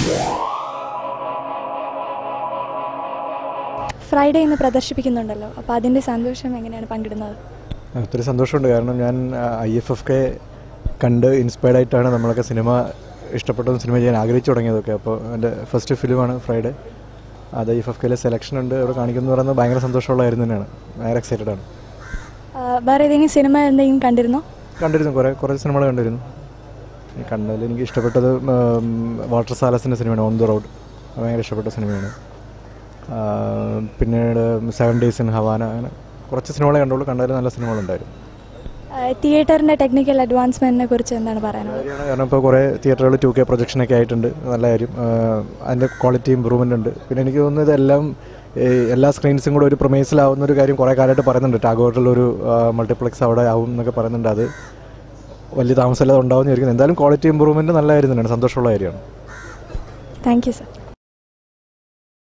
Friday ഇന്ന് പ്രദർശിപ്പിക്കുന്നുണ്ടല്ലോ അപ്പോൾ അതിൻ്റെ സന്തോഷം എങ്ങനെയാണ് പങ്കിടുന്നത് ഒത്തിരി സന്തോഷമുണ്ട് കാരണം ഞാൻ ഐ എഫ് എഫ് കെ കണ്ട് ഇൻസ്പയർഡ് ആയിട്ടാണ് നമ്മളൊക്കെ സിനിമ ഇഷ്ടപ്പെട്ടതും സിനിമ ചെയ്യാൻ ആഗ്രഹിച്ചു തുടങ്ങിയതൊക്കെ അപ്പോൾ എൻ്റെ ഫസ്റ്റ് ഫിലിമാണ് ഫ്രൈഡേ അത് ഐ എഫ് എഫ് കെയിലെ സെലക്ഷൻ ഉണ്ട് അവിടെ കാണിക്കുന്നു പറയുന്നത് ഭയങ്കര സന്തോഷമുള്ള കാര്യം തന്നെയാണ് ഭയങ്കര എക്സൈറ്റഡ് ആണ് ആ, വേറെ ഏതെങ്കിലും സിനിമ എന്തെങ്കിലും കണ്ടിരുന്നോ കണ്ടിരുന്നു കുറേ കുറേ സിനിമകൾ കണ്ടിരുന്നു ഈ കണ്ടതിൽ എനിക്ക് ഇഷ്ടപ്പെട്ടത് ഉം, വാട്ടർ സാലസിൻ്റെ സിനിമയാണ് ഓൺ ദ റോഡ് അത് ഭയങ്കര ഇഷ്ടപ്പെട്ട സിനിമയാണ് ആ, പിന്നീട് സെവൻ ഡേയ്സ് ഇൻ ഹവാന അങ്ങനെ കുറച്ച് സിനിമകളെ കണ്ടുള്ളൂ കണ്ടതിൽ നല്ല സിനിമകളുണ്ടായിരുന്നു തിയേറ്ററിൻ്റെ ടെക്നിക്കൽ അഡ്വാൻസ്മെൻറ്റിനെ കുറിച്ച് എന്താണ് പറയാനുള്ളത് കാര്യമാണ് കാരണം ഇപ്പോൾ കുറേ തിയേറ്ററുകൾ ടു കെ പ്രൊജക്ഷനൊക്കെ ആയിട്ടുണ്ട് നല്ല കാര്യം ആ, അതിൻ്റെ ക്വാളിറ്റി ഇമ്പ്രൂവ്മെൻ്റ് ഉണ്ട് പിന്നെ എനിക്ക് തോന്നുന്നത് ഇതെല്ലാം ഈ എല്ലാ സ്ക്രീൻസും കൂടെ ഒരു പ്രൊമേസിലാവുന്ന ഒരു കാര്യം കുറേ കാലമായിട്ട് പറയുന്നുണ്ട് ടാഗോറിലൊരു മൾട്ടിപ്ലക്സ് അവിടെ ആവും എന്നൊക്കെ പറയുന്നുണ്ട് അത് വലിയ താമസമില്ലാതെ ഉണ്ടാവുമെന്ന് വിചാരിക്കുന്നു എന്തായാലും ക്വാളിറ്റി ഇമ്പ്രൂവ്മെൻറ്റ് നല്ല കാര്യം തന്നെയാണ് സന്തോഷമുള്ള കാര്യമാണ് താങ്ക് യു സർ